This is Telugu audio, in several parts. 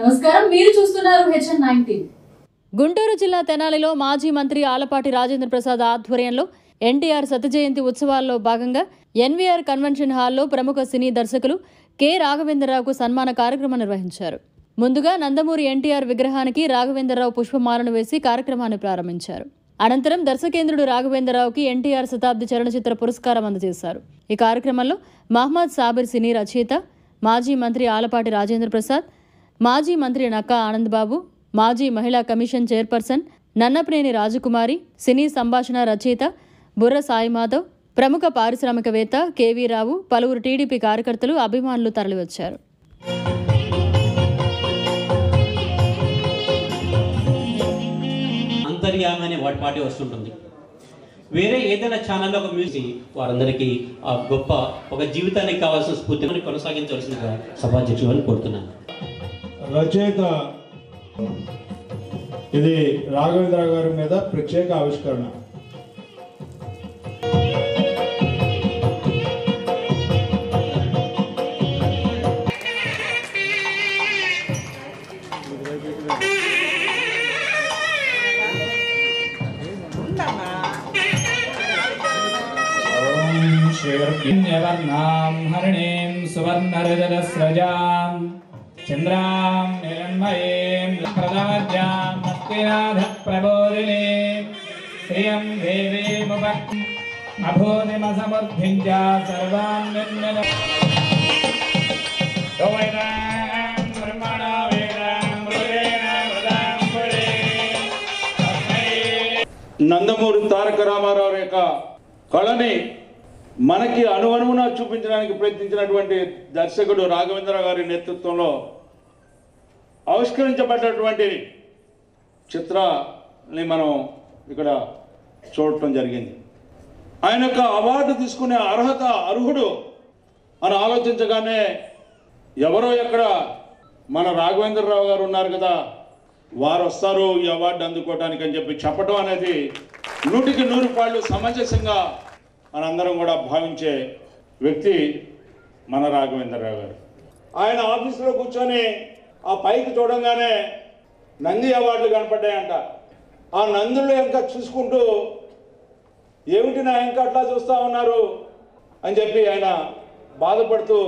నమస్కారం మీరు చూస్తున్నారు హెచ్ఎన్ నైన్టీన్ గుంటూరు జిల్లా తెనాలిలో మాజీ మంత్రి ఆలపాటి రాజేంద్ర ప్రసాద్ ఆధ్వర్యంలో ఎన్టీఆర్ శత జయంతి ఉత్సవాల్లో భాగంగా ఎన్వీఆర్ కన్వెన్షన్ హాల్లో ప్రముఖ సినీ దర్శకులు కె రాఘవేంద్రరావుకు సన్మాన కార్యక్రమం నిర్వహించారు ముందుగా నందమూరి ఎన్టీఆర్ విగ్రహానికి రాఘవేంద్రరావు పుష్పమాలను వేసి కార్యక్రమాన్ని ప్రారంభించారు అనంతరం దర్శకేంద్రుడు రాఘవేంద్రరావుకి ఎన్టీఆర్ శతాబ్ది చలనచిత్ర పురస్కారం అందజేశారు ఈ కార్యక్రమంలో మహమ్మద్ సాబిర్ సినీ రచయిత మాజీ మంత్రి ఆలపాటి రాజేంద్ర ప్రసాద్ మాజీ మంత్రి నక్కా ఆనందబాబు మాజీ మహిళా కమిషన్ చైర్పర్సన్ నన్నప్రేని రాజకుమారి సినీ సంభాషణ రచయిత బుర్ర సాయి మాధవ్ ప్రముఖ పారిశ్రామికవేత్త కేవీ రావు పలువురు టీడీపీ కార్యకర్తలు అభిమానులు తరలివచ్చారు అంతర్యామి అనే వాటి పాటే వస్తుంటుంది వేరే ఏదైనా ఛానల్లో ఒక మ్యూజిక్ వారందరికీ ఆ గొప్ప ఒక జీవితానికి కావాల్సిన స్ఫూర్తిని కొనసాగించవలసిందిగా సభాధ్యక్షులు అని కోరుతున్నాను రచయిత ఇది రాఘవేంద్ర గారి మీద ప్రత్యేక ఆవిష్కరణ ण्यवर्णां हरिणीं सुवर्णरजतस्रजां चन्द्रां निरण्मयीं प्रदाज्यां भक्तिनाथप्रबोधिनीं श्रियं देवीमुप अभूतिमसमर्थिं च सर्वान् निर्मिल ब्रह्मणो वेदां मृगेण मृदां पुरे నందమూరి తారక రామారావు యొక్క కళని మనకి అణువణువున చూపించడానికి ప్రయత్నించినటువంటి దర్శకుడు రాఘవేంద్ర గారి నేతృత్వంలో ఆవిష్కరించబడ్డటువంటి చిత్రాన్ని మనం ఇక్కడ చూడటం జరిగింది ఆయన యొక్క అవార్డు తీసుకునే అర్హత అర్హుడు అని ఆలోచించగానే ఎవరో ఎక్కడ మన రాఘవేంద్రరావు గారు ఉన్నారు కదా వారు వస్తారు ఈ అవార్డు అందుకోవడానికి అని చెప్పి చెప్పడం అనేది నూటికి నూరు పాళ్ళు సమంజసంగా మనందరం కూడా భావించే వ్యక్తి మన రాఘవేంద్రరావు గారు ఆయన ఆఫీసులో కూర్చొని ఆ పైకి చూడంగానే నంది అవార్డులు కనపడ్డాయంట ఆ నందులు ఇంకా చూసుకుంటూ ఏమిటి నా ఇంకా అట్లా చూస్తా ఉన్నారు అని చెప్పి ఆయన బాధపడుతూ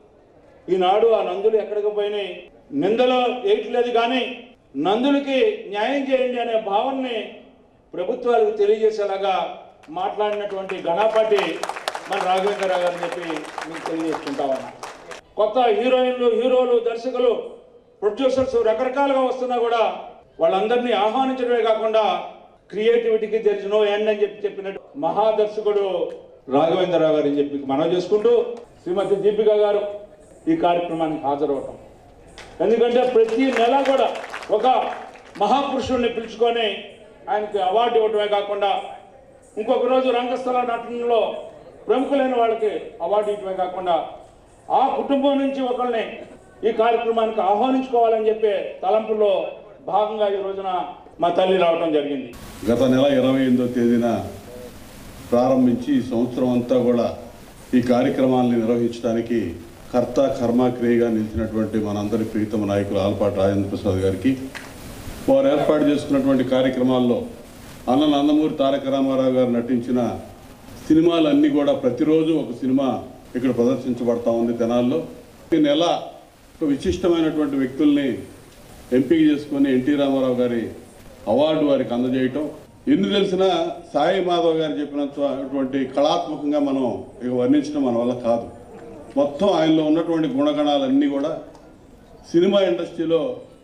ఈనాడు ఆ నందులు ఎక్కడికి పోయినాయి నిందలో వేయట్లేదు కానీ నందులకి న్యాయం చేయండి అనే భావనని ప్రభుత్వాలకు తెలియజేసేలాగా మాట్లాడినటువంటి గణాపాటి మన రాఘవేంద్రరావు గారిని చెప్పి మీకు తెలియజేసుకుంటా ఉన్నా కొత్త హీరోయిన్లు హీరోలు దర్శకులు ప్రొడ్యూసర్స్ రకరకాలుగా వస్తున్నా కూడా వాళ్ళందరినీ ఆహ్వానించడమే కాకుండా క్రియేటివిటీకి దెర్ నో ఎండ్ అని చెప్పి చెప్పినట్టు మహాదర్శకుడు రాఘవేంద్రరావు గారు అని చెప్పి మనవి చేసుకుంటూ శ్రీమతి దీపిక గారు ఈ కార్యక్రమానికి హాజరవటం ఎందుకంటే ప్రతి నెల కూడా ఒక మహాపురుషుడిని పిలుచుకొని ఆయనకి అవార్డు ఇవ్వటమే కాకుండా ఇంకొక రోజు రంగస్థల నటనలో ప్రముఖులైన వాళ్ళకి అవార్డు ఇవ్వటమే కాకుండా ఆ కుటుంబం నుంచి ఒకరిని ఈ కార్యక్రమానికి ఆహ్వానించుకోవాలని చెప్పే తలంపుల్లో భాగంగా ఈ రోజున మా తల్లి రావడం జరిగింది గత నెల ఇరవై ఎనిమిదో తేదీన ప్రారంభించి ఈ సంవత్సరం అంతా కూడా ఈ కార్యక్రమాలను నిర్వహించడానికి కర్త కర్మ క్రియగా నిలిచినటువంటి మనందరి ప్రీతమ నాయకులు ఆలపాటి రాజేంద్ర ప్రసాద్ గారికి వారు ఏర్పాటు చేసుకున్నటువంటి కార్యక్రమాల్లో అన్న నందమూరి తారక రామారావు గారు నటించిన సినిమాలన్నీ కూడా ప్రతిరోజు ఒక సినిమా ఇక్కడ ప్రదర్శించబడతా ఉంది తెనాల్లో ఈ నెల ఒక విశిష్టమైనటువంటి వ్యక్తుల్ని ఎంపిక చేసుకొని ఎన్టీ రామారావు గారి అవార్డు వారికి అందజేయటం ఎన్ని తెలిసినా సాయి మాధవ్ గారు చెప్పినటువంటి కళాత్మకంగా మనం ఇక వర్ణించడం మన వల్ల కాదు మొత్తం ఆయనలో ఉన్నటువంటి గుణగణాలన్నీ కూడా సినిమా ఇండస్ట్రీలో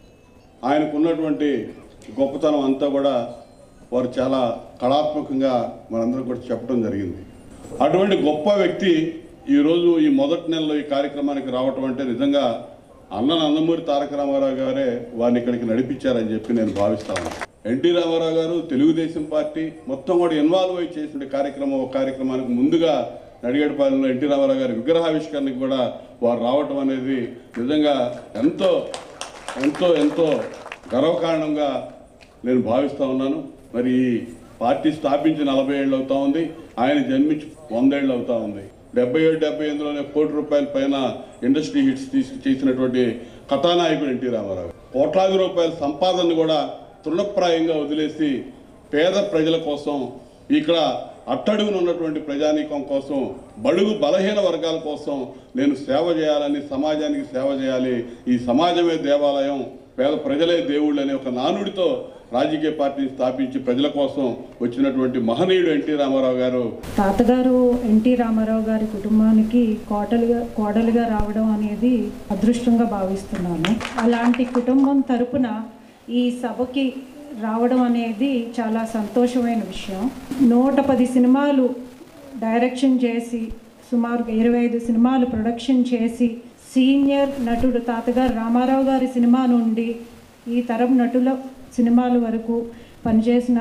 ఆయనకు ఉన్నటువంటి గొప్పతనం అంతా కూడా వారు చాలా కళాత్మకంగా మనందరం కూడా చెప్పడం జరిగింది అటువంటి గొప్ప వ్యక్తి ఈరోజు ఈ మొదటి నెలలో ఈ కార్యక్రమానికి రావటం అంటే నిజంగా అన్న నందమూరి తారక రామారావు గారే వారిని ఇక్కడికి నడిపించారని చెప్పి నేను భావిస్తాను ఎన్టీ రామారావు గారు తెలుగుదేశం పార్టీ మొత్తం కూడా ఇన్వాల్వ్ అయి చేసిన కార్యక్రమం ఒక కార్యక్రమానికి ముందుగా నడిగడపాలెంలో ఎన్టీ రామారావు గారి విగ్రహావిష్కరణకి కూడా వారు రావటం అనేది నిజంగా ఎంతో ఎంతో ఎంతో గర్వకారణంగా నేను భావిస్తూ ఉన్నాను మరి ఈ పార్టీ స్థాపించి నలభై ఏళ్ళు అవుతా ఉంది ఆయన జన్మించి వందేళ్ళు అవుతా ఉంది డెబ్బై ఏడు డెబ్బై ఎనిమిదిలోనే కోటి రూపాయల పైన ఇండస్ట్రీ హిట్స్ తీసి చేసినటువంటి కథానాయకుడు ఎన్టీ రామారావు కోట్లాది రూపాయల సంపాదనను కూడా తృణప్రాయంగా వదిలేసి పేద ప్రజల కోసం ఇక్కడ అట్టడుగున ఉన్నటువంటి ప్రజానీకం కోసం బడుగు బలహీన వర్గాల కోసం నేను సేవ చేయాలని సమాజానికి సేవ చేయాలి ఈ సమాజమే దేవాలయం పేద ప్రజలే దేవుళ్ళు అనే ఒక నానుడితో రాజకీయ పార్టీని స్థాపించి ప్రజల కోసం వచ్చినటువంటి మహనీయుడు ఎన్టీ రామారావు గారు తాతగారు ఎన్టీ రామారావు గారి కుటుంబానికి కోటలుగా కోడలుగా రావడం అనేది అదృష్టంగా భావిస్తున్నాను అలాంటి కుటుంబం తరపున ఈ సభకి రావడం అనేది చాలా సంతోషమైన విషయం నూట పది సినిమాలు డైరెక్షన్ చేసి సుమారు ఇరవై ఐదు సినిమాలు ప్రొడక్షన్ చేసి సీనియర్ నటుడు తాతగారు రామారావు గారి సినిమా నుండి ఈ తరం నటుల సినిమాల వరకు పనిచేసిన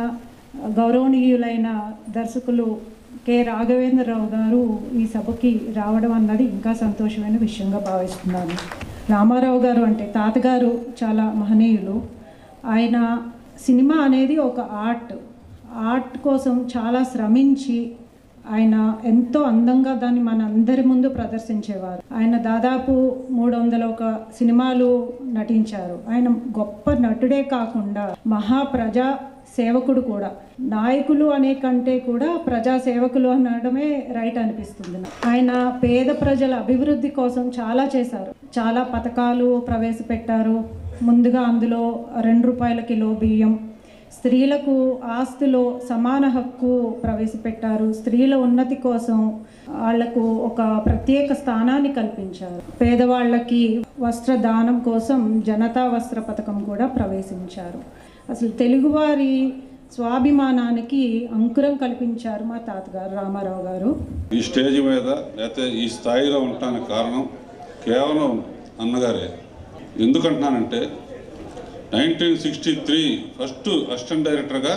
గౌరవనీయులైన దర్శకులు కె రాఘవేంద్రరావు గారు ఈ సభకి రావడం అన్నది ఇంకా సంతోషమైన విషయంగా భావిస్తున్నాను రామారావు గారు అంటే తాతగారు చాలా మహనీయులు ఆయన సినిమా అనేది ఒక ఆర్ట్ ఆర్ట్ కోసం చాలా శ్రమించి ఆయన ఎంతో అందంగా దాన్ని మన అందరి ముందు ప్రదర్శించేవారు ఆయన దాదాపు మూడు వందల ఒక సినిమాలు నటించారు ఆయన గొప్ప నటుడే కాకుండా మహాప్రజా సేవకుడు కూడా నాయకులు అనే కంటే కూడా ప్రజా సేవకులు అనడమే రైట్ అనిపిస్తుంది నాకు. ఆయన పేద ప్రజల అభివృద్ధి కోసం చాలా చేశారు చాలా పథకాలు ప్రవేశపెట్టారు ముందుగా అందులో రెండు రూపాయల కిలో బియ్యం స్త్రీలకు ఆస్తిలో సమాన హక్కు ప్రవేశపెట్టారు స్త్రీల ఉన్నతి కోసం వాళ్లకు ఒక ప్రత్యేక స్థానాన్ని కల్పించారు పేదవాళ్ళకి వస్త్రదానం కోసం జనతా వస్త్ర పథకం కూడా ప్రవేశించారు అసలు తెలుగువారి స్వాభిమానానికి అంకురం కల్పించారు మా తాతగారు రామారావు గారు ఈ స్టేజ్ మీద లేకపోతే ఈ స్థాయిలో ఉండటానికి కారణం కేవలం అన్నగారే ఎందుకంటున్నానంటే nineteen sixty three first assistant డైరెక్టర్గా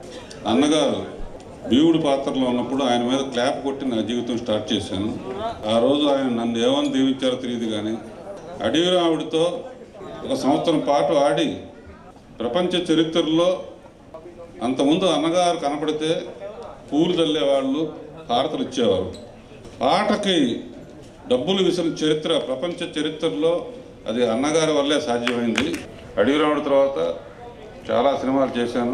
అన్నగారు భీముడి పాత్రలో ఉన్నప్పుడు ఆయన మీద క్లాప్ కొట్టి నా జీవితం స్టార్ట్ చేశాను ఆ రోజు ఆయన నన్ను ఏమని దీవించారో తెలియదు కానీ అడవి రావుడితో ఒక సంవత్సరం పాటు ఆడి ప్రపంచ చరిత్రలో అంతకుముందు అన్నగారు కనపడితే పూలు చల్లేవాళ్ళు హారతలు ఇచ్చేవారు పాటకి డబ్బులు విసిరిన చరిత్ర ప్రపంచ చరిత్రలో అది అన్నగారి వల్లే సాధ్యమైంది అడవి రాముడి తర్వాత చాలా సినిమాలు చేశాను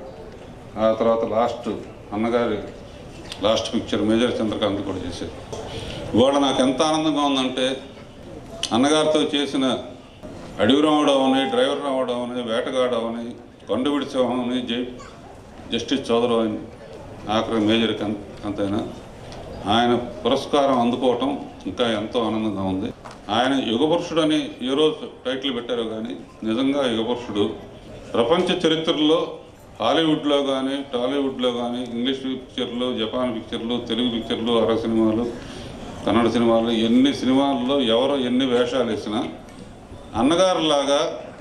ఆ తర్వాత లాస్ట్ అన్నగారి లాస్ట్ పిక్చర్ మేజర్ చంద్రకాంత్ కూడా చేశారు ఇవాళ నాకు ఎంత ఆనందంగా ఉందంటే అన్నగారితో చేసిన అడవి రాముడు అవని డ్రైవర్ రాముడు అవని వేటగాడు అవని కొండ విడిచవని జై జస్టిస్ చౌదరి అని ఆఖరి మేజర్ కం అంతైనా ఆయన పురస్కారం అందుకోవటం ఇంకా ఎంతో ఆనందంగా ఉంది ఆయన యుగపురుషుడు అని ఏ రోజు టైటిల్ పెట్టారో కానీ నిజంగా యుగపురుషుడు ప్రపంచ చరిత్రలో హాలీవుడ్లో కానీ టాలీవుడ్లో కానీ ఇంగ్లీష్ పిక్చర్లు జపాన్ పిక్చర్లు తెలుగు పిక్చర్లు అరగ సినిమాలు కన్నడ సినిమాలు ఎన్ని సినిమాల్లో ఎవరో ఎన్ని వేషాలు వేసినా అన్నగారులాగా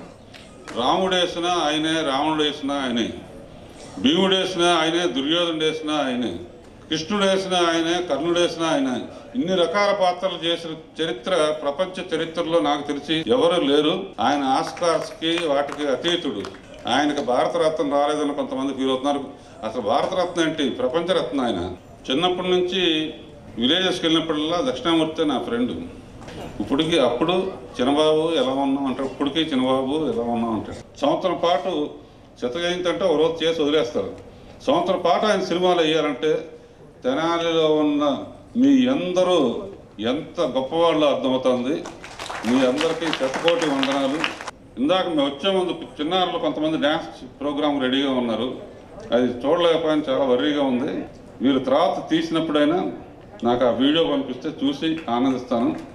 రాముడు వేసినా ఆయనే రావణుడు వేసినా ఆయనే భీముడు వేసినా ఆయనే దుర్యోధనుడు వేసినా ఆయనే కృష్ణుడు వేసినా ఆయనే కర్ణుడు వేసినా ఆయనే ఇన్ని రకాల పాత్రలు చేసిన చరిత్ర ప్రపంచ చరిత్రలో నాకు తెలిసి ఎవరు లేరు ఆయన ఆస్కార్స్కి వాటికి అతీతుడు ఆయనకు భారతరత్న రాలేదని కొంతమంది ఫీల్ అవుతున్నారు అసలు భారతరత్న ఏంటి ప్రపంచరత్న ఆయన చిన్నప్పటి నుంచి విలేజెస్కి వెళ్ళినప్పుడల్లా దక్షిణామూర్తి నా ఫ్రెండ్ ఇప్పటికి అప్పుడు చిన్నబాబు ఎలా ఉన్నాం అంటారు ఇప్పటికీ చిన్నబాబు ఎలా ఉన్నాం అంటారు సంవత్సరం పాటు శత జయంతి అంటే ఒక రోజు చేసి వదిలేస్తారు సంవత్సరం పాటు ఆయన సినిమాలు వేయాలంటే తెనాలిలో ఉన్న మీ అందరూ ఎంత గొప్పవాళ్ళు అర్థమవుతుంది మీ అందరికీ శతకోటి వందనాలు ఇందాక మేము వచ్చే ముందు చిన్నారులు కొంతమంది డ్యాన్స్ ప్రోగ్రామ్ రెడీగా ఉన్నారు అది చూడలేకపోయినా చాలా వర్రీగా ఉంది మీరు తర్వాత తీసినప్పుడైనా నాకు ఆ వీడియో పంపిస్తే చూసి ఆనందిస్తాను